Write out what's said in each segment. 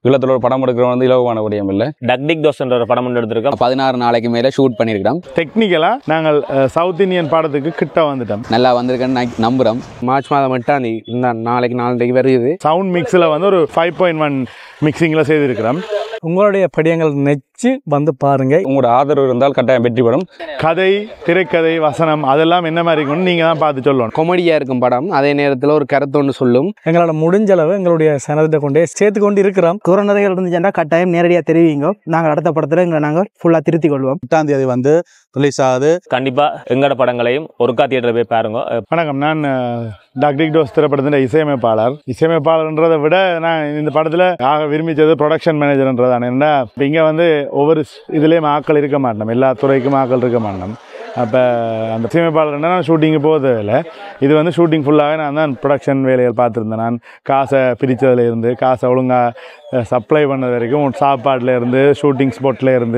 ஈழத்தில் ஒரு படம் எடுக்கிறவன் வந்து இலகுவான விடயம் இல்லை டக்டிக் தோஸ்ன்ற ஒரு படம் ஒன்று எடுத்திருக்கோம் பதினாறு நாளைக்கு மேலே ஷூட் பண்ணியிருக்கிறோம் டெக்னிக்கலாக நாங்கள் சவுத் இந்தியன் பாடத்துக்கு கிட்ட வந்துட்டோம் நல்லா வந்திருக்கேன்னு நான் நம்புகிறோம் மார்ச் மாதம் எட்டாம் தேதி இந்த நாளைக்கு நாளைக்கு வருது சவுண்ட் மிக்ஸில் வந்து ஒரு ஃபைவ் பாயிண்ட் ஒன் மிக்சிங்கில் செய்திருக்கிறோம் உங்களுடைய படியங்கள் நெச்சு வந்து பாருங்க உங்களோட ஆதரவு இருந்தால் கட்டாயம் வெற்றி பெறும் கதை திரைக்கதை வசனம் அதெல்லாம் என்ன மாதிரி இருக்கும்னு நீங்கள் தான் பார்த்து சொல்லணும் கொமெடியாக இருக்கும் படம் அதே நேரத்தில் ஒரு கருத்து ஒன்று சொல்லும் எங்களோட முடிஞ்ச அளவு எங்களுடைய சனத்தை கொண்டே சேர்த்து கொண்டு இருக்கிறோம் குறைந்ததைகள் இருந்துச்சுன்னா கட்டாயம் நேரடியாக தெரிவிங்க நாங்கள் அடுத்த படத்தில் எங்களை நாங்கள் ஃபுல்லாக திருத்திக் கொள்வோம் எட்டாம் தேதி வந்து ரிலீஸ் ஆகுது கண்டிப்பா எங்கட படங்களையும் ஒருக்கா தியேட்டர் போய் பாருங்க வணக்கம் நான் டாக்டிக் டோஸ் திரைப்படத்தின் இசையமைப்பாளர் இசையமைப்பாளர்ன்றதை விட நான் இந்த படத்தில் ஆக விரும்பிச்சது ப்ரொடக்ஷன் மேனேஜர்ன்றதான் என்ன இப்போ இங்கே வந்து ஒவ்வொரு இதுலேயும் ஆட்கள் இருக்க மாட்டோம் எல்லா துறைக்கும் ஆட்கள் இருக்க மாட்டோம் அப்போ அந்த இசையமைப்பாளர்னா நான் ஷூட்டிங்கு போகிறது இல்லை இது வந்து ஷூட்டிங் ஃபுல்லாகவே நான் தான் ப்ரொடக்ஷன் வேலைகள் பார்த்துருந்தேன் நான் காசை பிரித்ததுல இருந்து காசை ஒழுங்காக சப்ளை பண்ணது வரைக்கும் சாப்பாட்டில் இருந்து ஷூட்டிங் ஸ்பாட்டில் இருந்து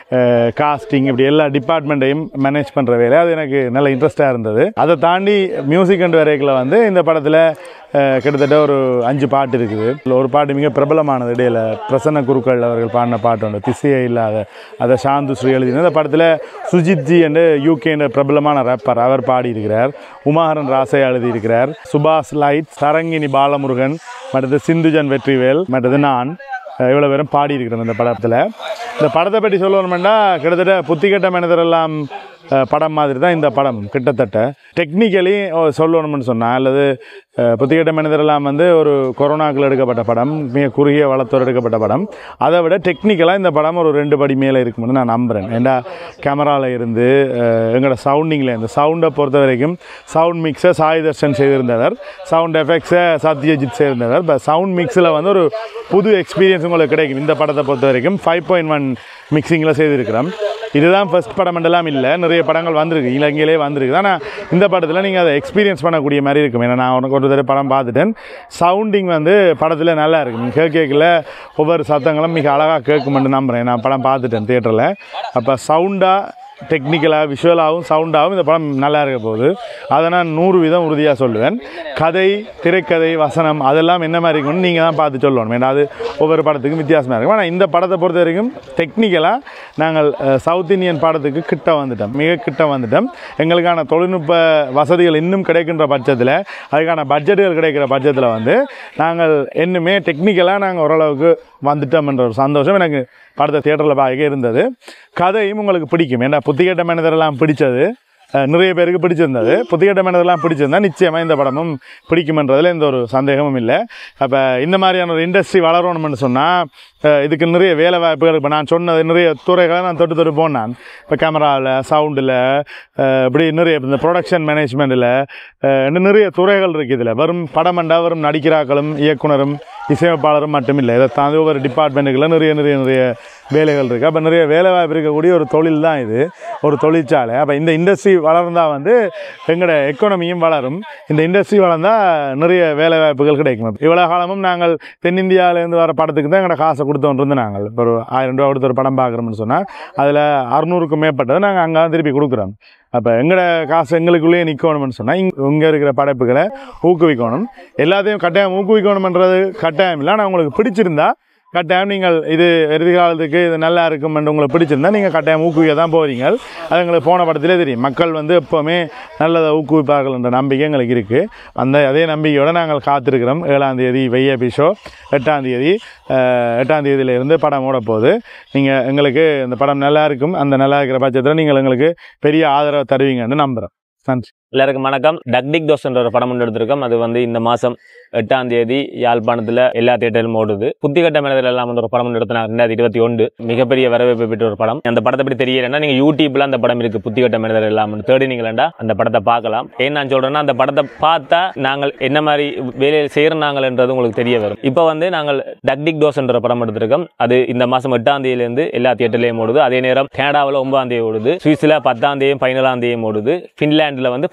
காஸ்டிங் இப்படி எல்லா டிபார்ட்மெண்ட்டையும் மேனேஜ் பண்ணுற வேலை அது எனக்கு நல்ல இன்ட்ரெஸ்ட்டாக இருந்தது அதை தாண்டி மியூசிக் அண்ட் வரைக்கில் வந்து இந்த படத்தில் அஹ், கிட்டத்தட்ட ஒரு அஞ்சு பாட்டு இருக்குது இதுல ஒரு பாட்டு மிக பிரபலமானது இடையில பிரசன்ன குருக்கள் அவர்கள் பாடின பாட்டு ஒன்று திசையே இல்லாத அதை சாந்து ஸ்ரீ எழுதின இந்த படத்தில் சுஜித் ஜி என்று யூகே என்ற பிரபலமான ரேப்பர் அவர் பாடியிருக்கிறார் உமாஹரன் ராசையா எழுதியிருக்கிறார் சுபாஷ் லைட் சரங்கினி பாலமுருகன் மற்றது சிந்துஜன் வெற்றிவேல் மற்றது நான் அஹ், இவ்வளோ பேரும் பாடியிருக்கிறோம் இந்த படத்தில் இந்த படத்தை பற்றி சொல்லணும்னா கிட்டத்தட்ட புத்திகட்ட மனிதரெல்லாம் அஹ், படம் மாதிரி தான் இந்த படம் கிட்டத்தட்ட டெக்னிக்கலி சொல்லணும்னு சொன்னால் அல்லது அஹ், புத்திகட்ட மனிதரெல்லாம் வந்து ஒரு கொரோனாக்கில் எடுக்கப்பட்ட படம் மிக குறுகிய வளத்தோடு எடுக்கப்பட்ட படம் அதை விட டெக்னிக்கலாக இந்த படம் ஒரு ரெண்டு படி மேலே இருக்கும்னு நான் நம்புகிறேன் ஏண்டா கேமராவில் இருந்து அஹ், எங்களோட சவுண்டிங்கில் இருந்து சவுண்டை பொறுத்த வரைக்கும் சவுண்ட் மிக்ஸை சாய் தர்ஷன் செய்திருந்தவர் சவுண்ட் எஃபெக்ட்ஸை சத்யஜித் செய்திருந்தவர் இப்போ சவுண்ட் மிக்ஸில் வந்து ஒரு புது எக்ஸ்பீரியன்ஸ் உங்களுக்கு கிடைக்கும் இந்த படத்தை பொறுத்த வரைக்கும் ஃபைவ் பாயிண்ட் ஒன் மிக்சிங்கில் செய்திருக்கிறோம் இதுதான் ஃபர்ஸ்ட் படம் எல்லாம் இல்லை நிறைய படங்கள் வந்திருக்கு இலங்கையிலே வந்திருக்கு ஆனால் இந்த படத்தில் நீங்கள் அதை எக்ஸ்பீரியன்ஸ் பண்ணக்கூடிய மாதிரி இருக்கும் ஏன்னா நான் உனக்கு ஒரு தடவை படம் பார்த்துட்டேன் சவுண்டிங் வந்து படத்தில் நல்லா இருக்கும் நீங்கள் கேட்கல ஒவ்வொரு சத்தங்களும் மிக அழகாக கேட்குமென்று நம்புகிறேன் நான் படம் பார்த்துட்டேன் தியேட்டரில் அப்போ சவுண்டாக டெக்னிக்கலாக விஷுவலாகவும் சவுண்டாகவும் இந்த படம் நல்லா இருக்க போகுது அதை நான் நூறு வீதம் உறுதியாக சொல்லுவேன் கதை திரைக்கதை வசனம் அதெல்லாம் என்ன மாதிரி இருக்கும்னு நீங்கள் தான் பார்த்து சொல்லணும் ஏன்னா அது ஒவ்வொரு படத்துக்கும் வித்தியாசமாக இருக்கும் ஆனால் இந்த படத்தை பொறுத்த வரைக்கும் டெக்னிக்கலாக நாங்கள் அஹ், சவுத் இந்தியன் படத்துக்கு கிட்ட வந்துட்டோம் மிக கிட்ட வந்துட்டோம் எங்களுக்கான தொழில்நுட்ப வசதிகள் இன்னும் கிடைக்கின்ற பட்சத்தில் அதுக்கான பட்ஜெட்டுகள் கிடைக்கிற பட்சத்தில் வந்து நாங்கள் இன்னுமே டெக்னிக்கலாக நாங்கள் ஓரளவுக்கு வந்துட்டோம்ன்ற ஒரு சந்தோஷம் எனக்கு படத்தை தியேட்டரில் பார்க்க இருந்தது கதையும் உங்களுக்கு பிடிக்கும் ஏன்னா புத்திகட்ட மனிதரெல்லாம் பிடிச்சது அஹ், நிறைய பேருக்கு பிடிச்சிருந்தது புத்திகட்ட மனிதரெல்லாம் பிடிச்சிருந்தா நிச்சயமாக இந்த படமும் பிடிக்குமென்றதில் எந்த ஒரு சந்தேகமும் இல்லை அப்போ இந்த மாதிரியான ஒரு இண்டஸ்ட்ரி வளரணும்னு சொன்னால் இதுக்கு நிறைய வேலை வாய்ப்புகள் இப்போ நான் சொன்னது நிறைய துறைகளை நான் தொட்டு தொட்டு போனேன் இப்போ கேமராவில் சவுண்டில் இப்படி நிறைய இந்த ப்ரொடக்ஷன் மேனேஜ்மெண்ட்டில் இன்னும் நிறைய துறைகள் இருக்குது இதில் வெறும் படமண்டா வெறும் நடிக்கிறாக்களும் இயக்குனரும் இசையமைப்பாளரும் மட்டும் இல்லை இதை தாண்டி ஒவ்வொரு டிபார்ட்மெண்ட்டுக்குள்ள நிறைய நிறைய நிறைய வேலைகள் இருக்குது அப்போ நிறைய வேலை வாய்ப்பு இருக்கக்கூடிய ஒரு தொழில் தான் இது ஒரு தொழிற்சாலை அப்போ இந்த இண்டஸ்ட்ரி வளர்ந்தால் வந்து எங்களோட எக்கானமியும் வளரும் இந்த இண்டஸ்ட்ரி வளர்ந்தால் நிறைய வேலை வாய்ப்புகள் கிடைக்கும் இவ்வளோ காலமும் நாங்கள் தென்னிந்தியாவிலேருந்து வர படத்துக்கு தான் எங்களோட காசை கொடுத்தோன்றது நாங்கள் இப்போ ஒரு ஆயிரம் ரூபா கொடுத்து ஒரு படம் பார்க்குறோம்னு சொன்னால் அதில் அறுநூறுக்கும் மேற்பட்டதை நாங்கள் அங்கே தான் திருப்பி கொடுக்குறோம் அப்போ எங்களோட காசு எங்களுக்குள்ளேயே நிற்கணும்னு சொன்னால் இங் இங்கே இருக்கிற படைப்புகளை ஊக்குவிக்கணும் எல்லாத்தையும் கட்டாயம் ஊக்குவிக்கணுமன்றது கட்டாயம் இல்லை ஆனால் உங்களுக்கு பிடிச்சிருந்தா கட்டாயம் நீங்கள் இது எதிர்காலத்துக்கு இது நல்லா இருக்கும் என்று உங்களுக்கு பிடிச்சிருந்தா நீங்கள் கட்டாயம் ஊக்குவிக்க தான் போகிறீங்க அது எங்களுக்கு போன படத்திலே தெரியும் மக்கள் வந்து எப்போவுமே நல்லதை ஊக்குவிப்பார்கள் என்ற நம்பிக்கை எங்களுக்கு இருக்குது அந்த அதே நம்பிக்கையோடு நாங்கள் காத்திருக்கிறோம் ஏழாம் தேதி வைஏபி ஷோ எட்டாம் தேதி அஹ், எட்டாம் தேதியிலிருந்து படம் ஓட போகுது நீங்கள் எங்களுக்கு இந்த படம் நல்லா இருக்கும் அந்த நல்லா இருக்கிற பட்சத்தில் நீங்கள் எங்களுக்கு பெரிய ஆதரவு தருவீங்கன்னு நம்புகிறேன் நன்றி எல்லாருக்கும் வணக்கம் டக்டிக் தோஸ்ன்ற ஒரு படம் ஒன்று எடுத்திருக்கோம் அது வந்து இந்த மாசம் எட்டாம் தேதி யாழ்ப்பாணத்துல எல்லா தியேட்டரிலும் ஓடுது புத்திகட்ட மனிதர் எல்லாம் வந்து ஒரு படம் ஒன்று எடுத்தனா ரெண்டாயிரத்தி இருபத்தி ஒன்று மிகப்பெரிய வரவேற்பு பெற்ற ஒரு படம் அந்த படத்தை பற்றி தெரியலன்னா நீங்க யூடியூப்ல அந்த படம் இருக்கு புத்திகட்ட மனிதர் எல்லாம் தேடினீங்களா அந்த படத்தை பார்க்கலாம் ஏன் நான் சொல்றேன்னா அந்த படத்தை பார்த்தா நாங்கள் என்ன மாதிரி வேலையில் செய்யறாங்கன்றது உங்களுக்கு தெரிய வரும் இப்போ வந்து நாங்கள் டக்டிக் டோஸ் என்ற படம் எடுத்திருக்கோம் அது இந்த மாசம் எட்டாம் தேதியிலேருந்து எல்லா தியேட்டர்லையும் ஓடுது அதே நேரம் கனடாவில் ஒன்பதாம் தேதி ஓடுது சுவிஸ்ல பத்தாம் தேதியும் பதினேழாம் தேதியும் ஓடுது ஃபின்லாண்டில் வந்து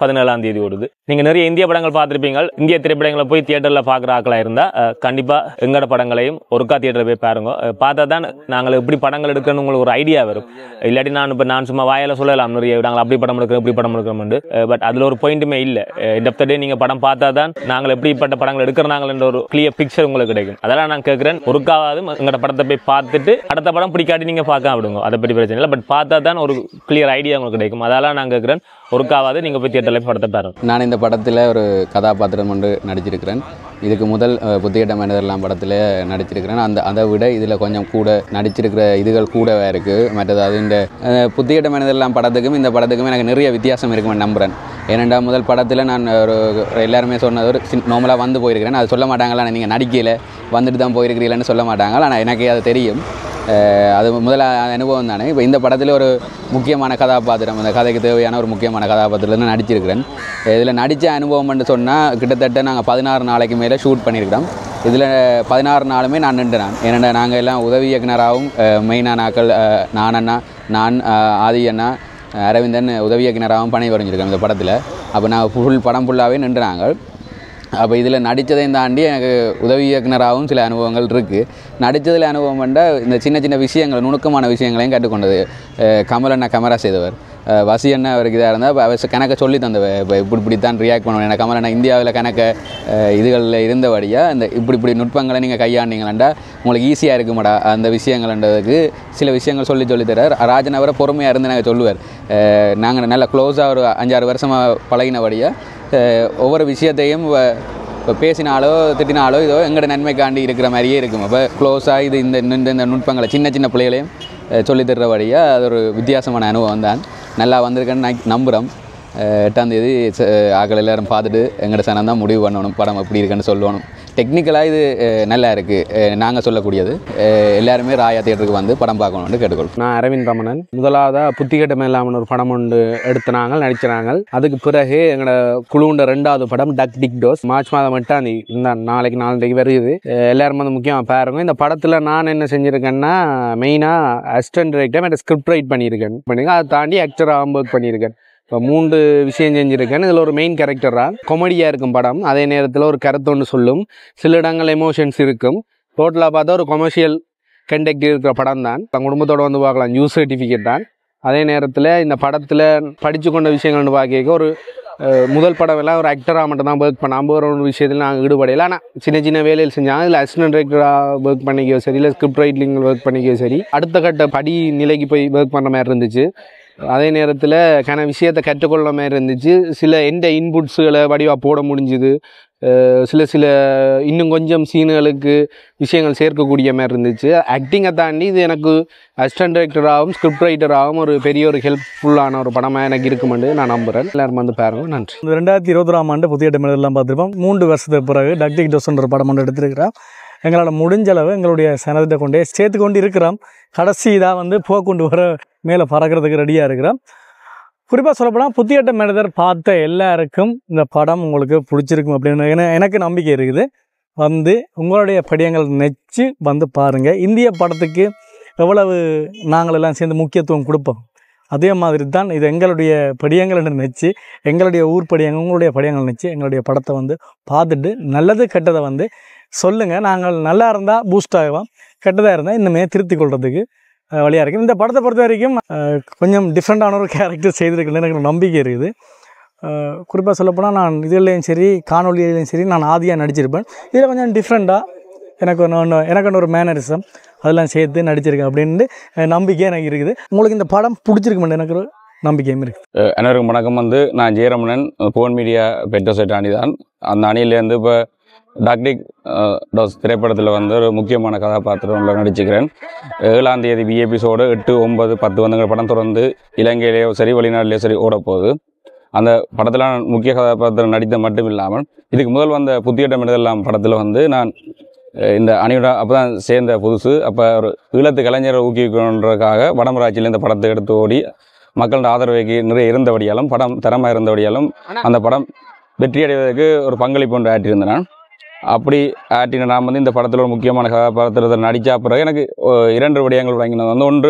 பதினேழாம் தேதி ஓடுது நீங்கள் நிறைய இந்திய படங்கள் பார்த்துருப்பீங்க இந்திய திரைப்படங்களை போய் தியேட்டரில் பார்க்குற ஆக்களாக இருந்தால் கண்டிப்பாக எங்களோட படங்களையும் ஒருக்கா தியேட்டரில் போய் பாருங்க அஹ், பார்த்தா தான் நாங்கள் எப்படி படங்கள் எடுக்கணும்னு உங்களுக்கு ஒரு ஐடியா வரும் இல்லாட்டி நான் இப்போ நான் சும்மா வாயால் சொல்லலாம் நிறைய நாங்கள் அப்படி படம் எடுக்கிறோம் இப்படி படம் எடுக்கிறோம்னு பட் அதில் ஒரு பாயிண்ட்டுமே இல்லை இந்த டே நீங்கள் படம் பார்த்தா தான் நாங்கள் எப்படிப்பட்ட படங்கள் எடுக்கிறனாங்கன்ற ஒரு கிளியர் பிக்சர் உங்களுக்கு கிடைக்கும் அதெல்லாம் நான் கேட்குறேன் ஒருக்காவது எங்களோட படத்தை போய் பார்த்துட்டு அடுத்த படம் பிடிக்காட்டி நீங்கள் பார்க்க விடுங்க அதை பற்றி பிரச்சனை இல்லை பட் பார்த்தா தான் ஒரு கிளியர் ஐடியா உங்களுக்கு கிடைக்கும் அதெல்லாம் நான் கேட்குறேன் ஒருக்காவது நீங்கள் போய் தியேட்டரில் படத்தை பாருங்க நான் இந்த படத்தில் ஒரு கதாபாத்திரம் ஒன்று நடிச்சிருக்கிறேன் இதுக்கு முதல் அஹ், புத்திகட்ட மனிதர்லாம் படத்தில் நடிச்சிருக்கிறேன் அந்த அதை விட இதில் கொஞ்சம் கூட நடிச்சிருக்கிற இதுகள் கூடவே இருக்குது மற்றது அது இந்த அஹ், புத்திகட்ட மனிதர்லாம் படத்துக்கும் இந்த படத்துக்கும் எனக்கு நிறைய வித்தியாசம் இருக்குன்னு நம்புகிறேன் ஏனெண்டா முதல் படத்தில் நான் ஒரு எல்லாருமே சொன்னது ஒரு நார்மலாக வந்து போயிருக்கிறேன் அது சொல்ல மாட்டாங்களா நீங்கள் நடிக்கல வந்துட்டு தான் போயிருக்கிறீங்களன்னு சொல்ல மாட்டாங்க ஆனால் எனக்கு அது தெரியும் அஹ் அது முதல் அ- அனுபவம் தானே இப்போ இந்த படத்தில் ஒரு முக்கியமான கதாபாத்திரம் அந்த கதைக்கு தேவையான ஒரு முக்கியமான கதாபாத்திரத்தில் நான் நடிச்சிருக்கிறேன் இதில் நடித்த அனுபவம்னு சொன்னால் கிட்டத்தட்ட நாங்கள் பதினாறு நாளைக்கு மேலே ஷூட் பண்ணியிருக்கிறோம் இதில் பதினாறு நாளுமே நான் நின்று நான் ஏன்னா நாங்கள் எல்லாம் உதவி இயக்குனராகவும் மெயினான ஆக்கள் அஹ், நான் அண்ணா நான் அஹ், ஆதி அண்ணா அஹ், அரவிந்தன் உதவி இயக்குனராகவும் பணி புரிஞ்சிருக்கேன் இந்த படத்தில் அப்போ நான் ஃபுல் படம் ஃபுல்லாகவே நின்று நாங்கள் அப்போ இதில் நடித்ததையும் தாண்டி எனக்கு உதவி இயக்குனராகவும் சில அனுபவங்கள் இருக்குது நடித்ததில் அனுபவம் பண்ண இந்த சின்ன சின்ன விஷயங்கள் நுணுக்கமான விஷயங்களையும் கற்றுக்கொண்டது அஹ் கமல் அண்ணா கேமரா செய்தவர் அஹ் வசி அண்ணா அவருக்கு இதாக இருந்தால் இப்போ அவர் கணக்கை சொல்லி தந்தவ இப்போ இப்படி இப்படி தான் ரியாக்ட் பண்ணுவேன் ஏன்னா கமல் அண்ணா இந்தியாவில் கணக்க அஹ் இதுகளில் இருந்தபடியாக இந்த இப்படி இப்படி நுட்பங்களை நீங்கள் கையாண்டீங்களா உங்களுக்கு ஈஸியாக இருக்குமாடா அந்த விஷயங்கள்ன்றதுக்கு சில விஷயங்கள் சொல்லி சொல்லி தரார் ராஜன் அவரை பொறுமையாக இருந்து நாங்கள் சொல்லுவார் நாங்கள் நல்லா க்ளோஸாக ஒரு அஞ்சாறு வருஷமாக பழகினபடியாக அஹ் ஒவ்வொரு விஷயத்தையும் வ- இப்போ பேசினாலோ திட்டினாலோ இதோ எங்களோட நன்மைக்காண்டி இருக்கிற மாதிரியே இருக்கும் அப்போ க்ளோஸாக இது இந்த இந்த இந்த நுட்பங்களை சின்ன சின்ன பிள்ளைகளையும் அஹ் சொல்லித் தர்றபடியாக அது ஒரு வித்தியாசமான அனுபவம் தான் நல்லா வந்திருக்கேன்னு நான் நம்புகிறோம் எட்டாம் தேதி ச- ஆட்கள் எல்லாரும் பார்த்துட்டு எங்களோட சனம் தான் முடிவு பண்ணணும் படம் எப்படி இருக்குன்னு சொல்லணும் டெக்னிக்கலாக இது அஹ் நல்லா இருக்குது நாங்கள் சொல்லக்கூடியது அஹ் எல்லாருமே ராயா தியேட்டருக்கு வந்து படம் பார்க்கணும்னு கேட்டுக்கொள்கிறோம் நான் அரவிந்த் ரமணன் முதலாவதாக புத்திகட்டம் இல்லாமல் ஒரு படம் ஒன்று எடுத்தினாங்க நடிச்சினாங்க அதுக்கு பிறகு எங்களோட குழுண்ட ரெண்டாவது படம் டக் டிக் டோஸ் மார்ச் மாதம் எட்டாம் தேதி இந்த நாளைக்கு நாளைக்கு வருது அஹ் எல்லாரும் வந்து முக்கியமாக பாருங்க இந்த படத்தில் நான் என்ன செஞ்சுருக்கேன்னா மெயினாக அசிஸ்டன்ட் டைரக்டர் மற்றும் ஸ்கிரிப்ட் ரைட் பண்ணியிருக்கேன் பண்ணியிருக்கேன் அதை தாண்டி ஆக்டராகவும் ஒர்க் பண்ணியிருக்கேன் இப்போ மூன்று விஷயம் செஞ்சுருக்கேன் இதில் ஒரு மெயின் கேரக்டராக கொமெடியாக இருக்கும் படம் அதே நேரத்தில் ஒரு கருத்து ஒன்று சொல்லும் சில இடங்கள் எமோஷன்ஸ் இருக்கும் டோட்டலாக பார்த்தா ஒரு கொமர்ஷியல் கண்டக்ட் இருக்கிற படம் தான் தன் குடும்பத்தோடு வந்து பார்க்கலாம் நியூஸ் சர்டிஃபிகேட் தான் அதே நேரத்தில் இந்த படத்தில் படித்து கொண்ட விஷயங்கள்னு பார்க்க ஒரு அஹ், முதல் படம் எல்லாம் ஒரு ஆக்டராக மட்டும் தான் ஒர்க் பண்ணாமல் ஒரு ஒரு விஷயத்தில் நாங்கள் ஈடுபடையில ஆனால் சின்ன சின்ன வேலையில் செஞ்சாங்க இதில் அசிஸ்டன்ட் டைரக்டராக ஒர்க் பண்ணிக்கோ சரி இல்லை ஸ்கிரிப்ட் ரைட்டிங் ஒர்க் பண்ணிக்கோ சரி அடுத்த கட்ட படி நிலைக்கு போய் ஒர்க் பண்ணுற மாதிரி இருந்துச்சு அதே நேரத்தில் கன விஷயத்தை கற்றுக்கொள்ள மாதிரி இருந்துச்சு சில எந்த இன்புட்ஸுகளை வடிவாக போட முடிஞ்சுது அஹ் சில சில இன்னும் கொஞ்சம் சீனுகளுக்கு விஷயங்கள் சேர்க்கக்கூடிய மாதிரி இருந்துச்சு ஆக்டிங்கை தாண்டி இது எனக்கு அசிஸ்டன்ட் டைரக்டராகவும் ஸ்கிரிப்ட் ரைட்டராகவும் ஒரு பெரிய ஒரு ஹெல்ப்ஃபுல்லான ஒரு படமாக எனக்கு இருக்குமென்று நான் நம்புகிறேன் எல்லாரும் வந்து பாருங்க நன்றி இந்த ரெண்டாயிரத்தி இருபத்தொராம் ஆண்டு புதிய எல்லாம் பார்த்துருப்போம் மூன்று வருஷத்துக்கு பிறகு டக்டிக் டோஸ்ன்ற ஒரு படம் ஒன்று எடுத்திருக்கிறோம் எங்களால் முடிஞ்ச அளவு எங்களுடைய சனத்தை கொண்டே சேர்த்து கொண்டு இருக்கிறோம் கடைசி இதாக வந்து போக கொண்டு வர மேலே பறக்கிறதுக்கு ரெடியாக இருக்கிறோம் குறிப்பாக சொல்லப்போனால் புத்தியட்ட மனிதர் பார்த்த எல்லாருக்கும் இந்த படம் உங்களுக்கு பிடிச்சிருக்கும் அப்படின்னு என- எனக்கு நம்பிக்கை இருக்குது வந்து உங்களுடைய படியங்கள் நெச்சு வந்து பாருங்கள் இந்திய படத்துக்கு எவ்வளவு நாங்கள் எல்லாம் சேர்ந்து முக்கியத்துவம் கொடுப்போம் அதே மாதிரி தான் இது எங்களுடைய படியங்கள் நினச்சி எங்களுடைய ஊர் படியங்கள் உங்களுடைய படியங்கள் நினச்சி எங்களுடைய படத்தை வந்து பார்த்துட்டு நல்லது கெட்டதை வந்து சொல்லுங்கள் நாங்கள் நல்லா இருந்தால் பூஸ்ட் ஆகுவோம் கெட்டதாக இருந்தால் இன்னுமே திருத்திக் கொள்றதுக்கு அஹ், வழியாக இருக்கும் இந்த படத்தை பொறுத்த வரைக்கும் அஹ், கொஞ்சம் டிஃப்ரெண்ட்டான ஒரு கேரக்டர் செய்திருக்குன்னு எனக்கு நம்பிக்கை இருக்குது குறிப்பாக சொல்லப்போனால் நான் இதுலேயும் சரி காணொலியிலையும் சரி நான் ஆதியாக நடிச்சிருப்பேன் இதில் கொஞ்சம் டிஃப்ரெண்ட்டாக எனக்கு ஒன்று ஒன்று எனக்கு ஒன்று ஒரு மேனரிசம் அதெல்லாம் சேர்த்து நடிச்சிருக்கேன் அப்படின்ட்டு அஹ், நம்பிக்கை எனக்கு இருக்குது உங்களுக்கு இந்த படம் பிடிச்சிருக்குமென்னு எனக்கு ஒரு நம்பிக்கையும் இருக்குது அஹ் அனைவருக்கும் வணக்கம் வந்து நான் ஜெயரமணன் போன் மீடியா பெட்ரோசெட் அணி தான் அந்த அணியிலேருந்து இப்போ டாக்டிக் டோஸ் திரைப்படத்தில் வந்து ஒரு முக்கியமான கதாபாத்திரம்ல நடிச்சுக்கிறேன் ஏழாம் தேதி பிஏபிஸோடு எட்டு ஒன்பது பத்து வந்துங்கிற படம் தொடர்ந்து இலங்கையிலேயோ சரி வெளிநாட்டிலேயோ சரி ஓடப்போகுது அந்த படத்தில் நான் முக்கிய கதாபாத்திரம் நடித்த மட்டும் இல்லாமல் இதுக்கு முதல் வந்த புத்தியட்டம் எழுதலாம் படத்தில் வந்து நான் அஹ் இந்த அணியோட அப்போ தான் சேர்ந்த புதுசு அப்போ ஒரு ஈழத்து கலைஞரை ஊக்குவிக்கணுன்றதுக்காக வடமராட்சியில் இந்த படத்தை எடுத்து ஓடி மக்களோட ஆதரவுக்கு நிறைய இருந்தபடியாலும் படம் தரமாக இருந்தபடியாலும் அந்த படம் வெற்றி அடைவதற்கு ஒரு பங்களிப்பு ஒன்று ஆற்றியிருந்தேன் நான் அப்படி ஆற்றின நான் வந்து இந்த படத்தில் ஒரு முக்கியமான கதாபாத்திரத்தை நடித்த பிறகு எனக்கு ஒ- இரண்டு விடயங்கள் வழங்கினது வந்து ஒன்று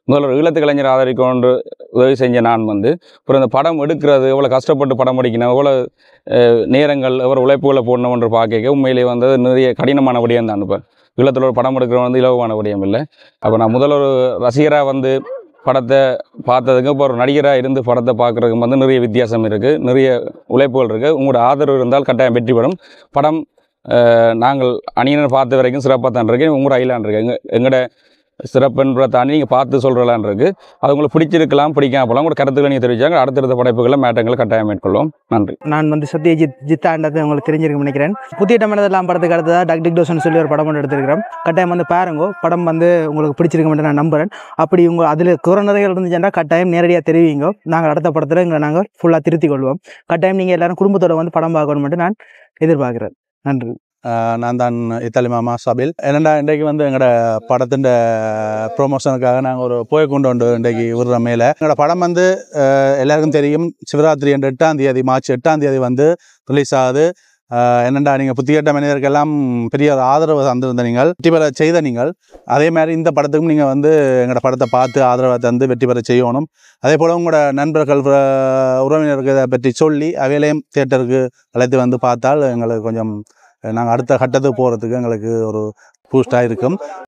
முதல்வர் ஈழத்து கலைஞர் ஆதரிக்கொண்டு உதவி செஞ்ச நான் வந்து அப்புறம் இந்த படம் எடுக்கிறது எவ்வளோ கஷ்டப்பட்டு படம் படிக்கணும் எவ்வளோ அஹ், நேரங்கள் எவ்வளோ உழைப்புகளை போடணும் என்று பார்க்க உண்மையிலேயே வந்து அது நிறைய கடினமான விடயம் தான் இப்போ ஈழத்தில் ஒரு படம் எடுக்கிறவன் வந்து இலவமான விடயம் இல்லை அப்போ நான் முதல்ல ஒரு ரசிகராக வந்து படத்தை பார்த்ததுக்கு இப்போ ஒரு நடிகராக இருந்து படத்தை பார்க்குறதுக்கு வந்து நிறைய வித்தியாசம் இருக்குது நிறைய உழைப்புகள் இருக்குது உங்களோட ஆதரவு இருந்தால் கட்டாயம் வெற்றி பெறும் படம் அஹ், நாங்கள் அணியினர் பார்த்த வரைக்கும் சிறப்பாக தான் இருக்கு உங்களோட ஐலான் இருக்கு எங்க எங்களோட சிறப்புன்றதை தாண்டி நீங்கள் பார்த்து சொல்கிறலான் இருக்கு அது உங்களுக்கு பிடிச்சிருக்கலாம் பிடிக்காம போகலாம் உங்களோட கருத்துக்களை நீங்கள் தெரிவிச்சாங்க அடுத்தடுத்த படைப்புகளை மேட்டங்களை கட்டாயம் மேற்கொள்ளும் நன்றி நான் வந்து சத்யஜித் ஜித்தாண்டது உங்களுக்கு தெரிஞ்சிருக்கும் நினைக்கிறேன் புதிய தமிழதெல்லாம் படத்துக்கு அடுத்ததாக டக் டிக் டோசன் சொல்லி ஒரு படம் ஒன்று எடுத்திருக்கிறோம் கட்டாயம் வந்து பாருங்க படம் வந்து உங்களுக்கு பிடிச்சிருக்கும் நான் நம்புறேன் அப்படி உங்கள் அதில் குறநிறைகள் இருந்துச்சுன்னா கட்டாயம் நேரடியாக தெரிவிங்க நாங்கள் அடுத்த படத்தில் எங்களை நாங்கள் ஃபுல்லாக திருத்திக் கொள்வோம் கட்டாயம் நீங்கள் எல்லாரும் குடும்பத்தோட வந்து படம் பார்க்கணும்னு நான் எதிர்பார்க்குறேன் நன்றி ஆஹ் நான் தான் இத்தாலி மாமா சபில் என்னடா இன்றைக்கு வந்து எங்களோட படத்தின் ப்ரொமோஷனுக்காக நாங்கள் ஒரு போய் கொண்டு வந்து இன்றைக்கு விடுற மேலே எங்களோட படம் வந்து ஆஹ் எல்லாருக்கும் தெரியும் சிவராத்திரி என்ற எட்டாம் தேதி மார்ச் எட்டாம் தேதி வந்து ரிலீஸ் ஆகுது ஆஹ் என்னடா நீங்கள் புத்திகட்ட மனிதருக்கெல்லாம் பெரிய ஒரு ஆதரவு தந்திருந்த நீங்கள் வெற்றி பெற செய்த நீங்கள் அதே மாதிரி இந்த படத்துக்கும் நீங்கள் வந்து எங்களோட படத்தை பார்த்து ஆதரவை தந்து வெற்றி பெற செய்யணும் அதே போல் உங்களோட நண்பர்கள் உற- உறவினர்கள் இதை பற்றி சொல்லி அவையிலையும் தியேட்டருக்கு அழைத்து வந்து பார்த்தால் எங்களுக்கு கொஞ்சம் நாங்கள் அடுத்த கட்டத்துக்கு போகிறதுக்கு எங்களுக்கு ஒரு பூஸ்டாக இருக்கும்